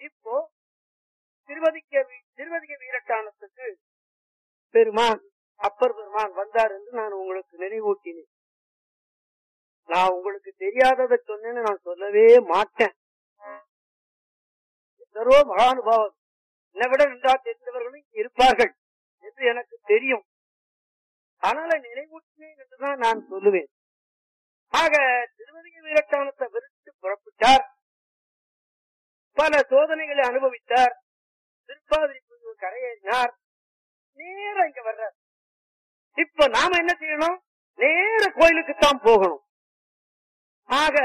இப்போ திருவதிக்க வீ- திருவதிக வீரட்டானத்துக்கு பெருமான் அப்பர் பெருமான் வந்தார் என்று நான் உங்களுக்கு நினைவூட்டினேன் நான் உங்களுக்கு தெரியாததை சொன்னேன்னு நான் சொல்லவே மாட்டேன் எத்தரோ மகானுபாவம் என்னை விட நன்றா தெரிந்தவர்களும் இங்கு இருப்பார்கள் என்று எனக்கு தெரியும் அதனால நினைவூட்டினேன் என்றுதான் நான் சொல்லுவேன் ஆக திருவதிக வீரட்டானத்தை வெறுத்து புறப்பட்டார் பல சோதனைகளை அனுபவித்தார் திருப்பாதிரி புதூர் கரையேறினார் நேர இங்க வர்றார் இப்ப நாம என்ன செய்யணும் நேர கோயிலுக்கு தான் போகணும் ஆக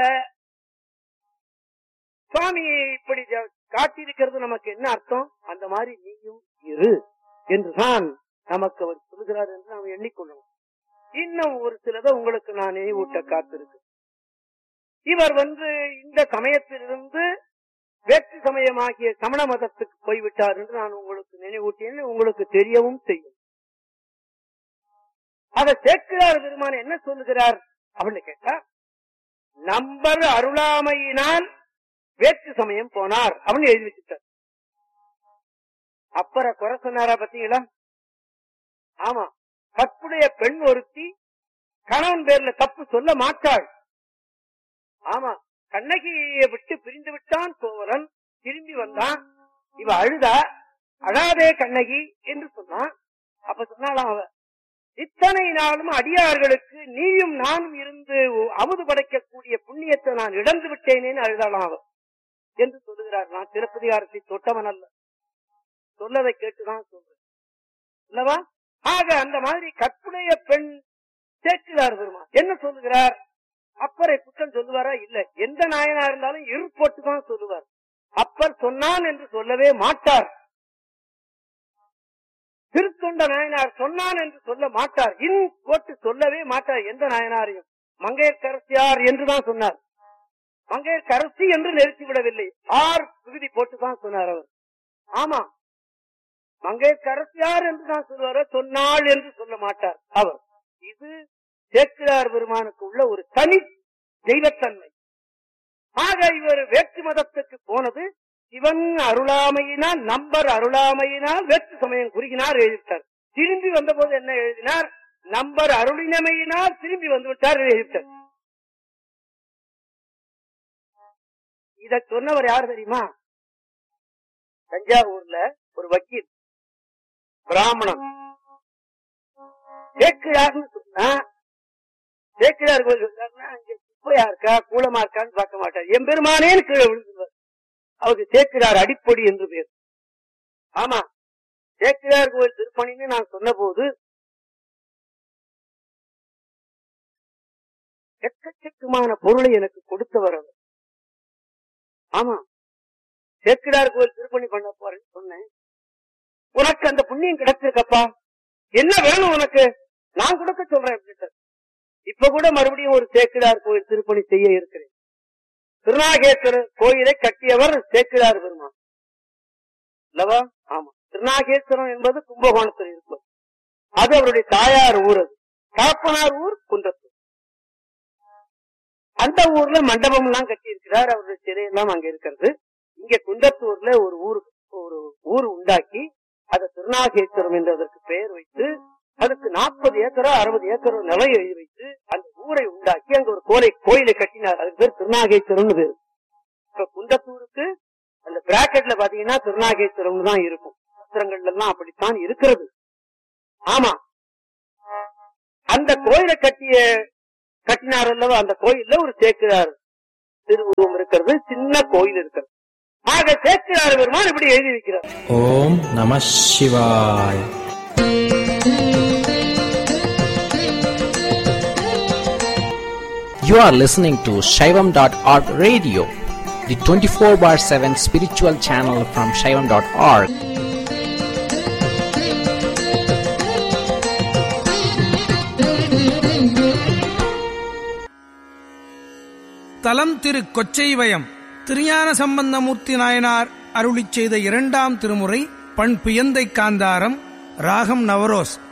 சுவாமி இப்படி ஜ- காட்டியிருக்கிறது நமக்கு என்ன அர்த்தம் அந்த மாதிரி நீயும் இரு என்றுதான் நமக்கு அவர் சொல்கிறார் என்று நாம் எண்ணிக்கொள்ளணும் இன்னும் ஒரு சிலதை உங்களுக்கு நான் நினைவூட்ட காத்திருக்கு இவர் வந்து இந்த சமயத்திலிருந்து வேற்று சமயமாகிய சமண மதத்துக்கு போய்விட்டார் என்று நான் உங்களுக்கு நினைவூட்டேன் உங்களுக்கு தெரியவும் செய்யும் அதை சேர்க்கிறார் பெருமான் என்ன சொல்லுகிறார் அப்படின்னு கேட்டா நம்பர் அருளாமையினால் வேற்று சமயம் போனார் அப்படின்னு எழுதி வச்சுட்டார் அப்பற குறை சொன்னாரா பாத்தீங்களா ஆமா கற்புடைய பெண் ஒருத்தி கணவன் பேர்ல தப்பு சொல்ல மாட்டாள் ஆமா கண்ணகியை விட்டு பிரிந்து விட்டான் சோழன் திரும்பி வந்தான் இவ அழுதா அழாதே கண்ணகி என்று சொன்னான் அப்ப சொன்னாலாம் அவ இத்தனை நாளும் அடியார்களுக்கு நீயும் நானும் இருந்து அமுது படைக்கக்கூடிய புண்ணியத்தை நான் இழந்து விட்டேனேன்னு அழுதாளாம் அவ என்று சொல்லுகிறார் நான் திருப்பதிகாரத்தை தொட்டவன் அல்ல சொல்லதை கேட்டுதான் சொல்றேன் அல்லவா ஆக அந்த மாதிரி கற்புடைய பெண் சேர்க்கிறார் பெருமா என்ன சொல்லுகிறார் அப்பரை குற்றம் சொல்லுவாரா இல்ல எந்த நாயனா இருந்தாலும் இரு போட்டு தான் சொல்லுவார் அப்பர் சொன்னான் என்று சொல்லவே மாட்டார் திருத்தொண்ட நாயனார் சொன்னான் என்று சொல்ல மாட்டார் இன் போட்டு சொல்லவே மாட்டார் எந்த நாயனாரையும் மங்கையர்கரசியார் என்றுதான் சொன்னார் மங்கையர்கரசி என்று நிறுத்தி விடவில்லை ஆர் விகுதி போட்டுதான் சொன்னார் அவர் ஆமா மங்கையர்கரசியார் என்று தான் சொல்லுவார் சொன்னாள் என்று சொல்ல மாட்டார் அவர் இது சேக்கிரார் பெருமானுக்கு உள்ள ஒரு தனி தெய்வத்தன்மை ஆக இவர் வேற்று மதத்துக்கு போனது சிவன் அருளாமையினால் நம்பர் அருளாமையினால் வேற்று சமயம் குறுகினார் எழுதிட்டார் திரும்பி வந்தபோது என்ன எழுதினார் நம்பர் அருளினமையினால் திரும்பி வந்து விட்டார் எழுதிட்டார் இத சொன்னவர் யார் தெரியுமா தஞ்சாவூர்ல ஒரு வக்கீல் பிராமணன் சேக்கிழார்னு சொன்னா சேக்கிழார் கோயில் இருக்காருன்னா அங்க குப்பையா இருக்கா கூலமா இருக்கான்னு பார்க்க மாட்டார் எம்பெருமானேன்னு கீழே விழுந்துருவார் அவருக்கு சேக்கிழார் அடிப்பொடி என்று பேர் ஆமா சேக்கிழார் கோயில் திருப்பணின்னு நான் சொன்ன போது எக்கச்சக்கமான பொருளை எனக்கு கொடுத்தவர் அவர் ஆமா சேக்கிழார் கோயில் திருப்பணி பண்ண போறேன்னு சொன்னேன் உனக்கு அந்த புண்ணியம் கிடைச்சிருக்கப்பா என்ன வேணும் உனக்கு நான் கொடுக்க சொல்றேன் அப்படின்ட்டு இப்ப கூட மறுபடியும் ஒரு சேக்கிழார் கோயில் திருப்பணி செய்ய இருக்கிறேன் திருநாகேஸ்வரர் கோயிலை கட்டியவர் சேக்கிழார் பெருமான் அல்லவா ஆமா திருநாகேஸ்வரம் என்பது கும்பகோணத்தில் இருக்கும் அது அவருடைய தாயார் ஊர் அது காப்பனார் ஊர் குன்றத்தூர் அந்த ஊர்ல மண்டபம் எல்லாம் கட்டி இருக்கிறார் அவருடைய சிறை எல்லாம் அங்க இருக்கிறது இங்க குன்றத்தூர்ல ஒரு ஊர் ஒரு ஊர் உண்டாக்கி அதை திருநாகேஸ்வரம் என்று அதற்கு பெயர் வைத்து அதுக்கு நாற்பது ஏக்கரோ அறுபது ஏக்கரோ நிலம் எழுதி வைத்து அந்த ஊரை உண்டாக்கி அங்க ஒரு கோலை கோயிலை கட்டினார் அதுக்கு பேர் திருநாகேஸ்வரம்னு பேரு இப்ப குண்டத்தூருக்கு அந்த பிராக்கெட்ல பாத்தீங்கன்னா திருநாகேஸ்வரம் தான் இருக்கும் பத்திரங்கள்ல எல்லாம் அப்படித்தான் இருக்கிறது ஆமா அந்த கோயிலை கட்டிய கட்டினார் அல்லவா அந்த கோயில்ல ஒரு சேக்கிரார் திருவுருவம் இருக்கிறது சின்ன கோயில் இருக்கிறது ஆக சேக்கிரார் பெருமான் இப்படி எழுதி வைக்கிறார் ஓம் நம சிவாய் You are listening to Shaivam.org radio, the 24 bar 7 spiritual channel from Shaivam.org. தலம் திரு கொச்சைவயம் திருஞான சம்பந்தமூர்த்தி நாயனார் அருளிச் செய்த இரண்டாம் திருமுறை பண் பியந்தை காந்தாரம் ராகம் நவரோஸ்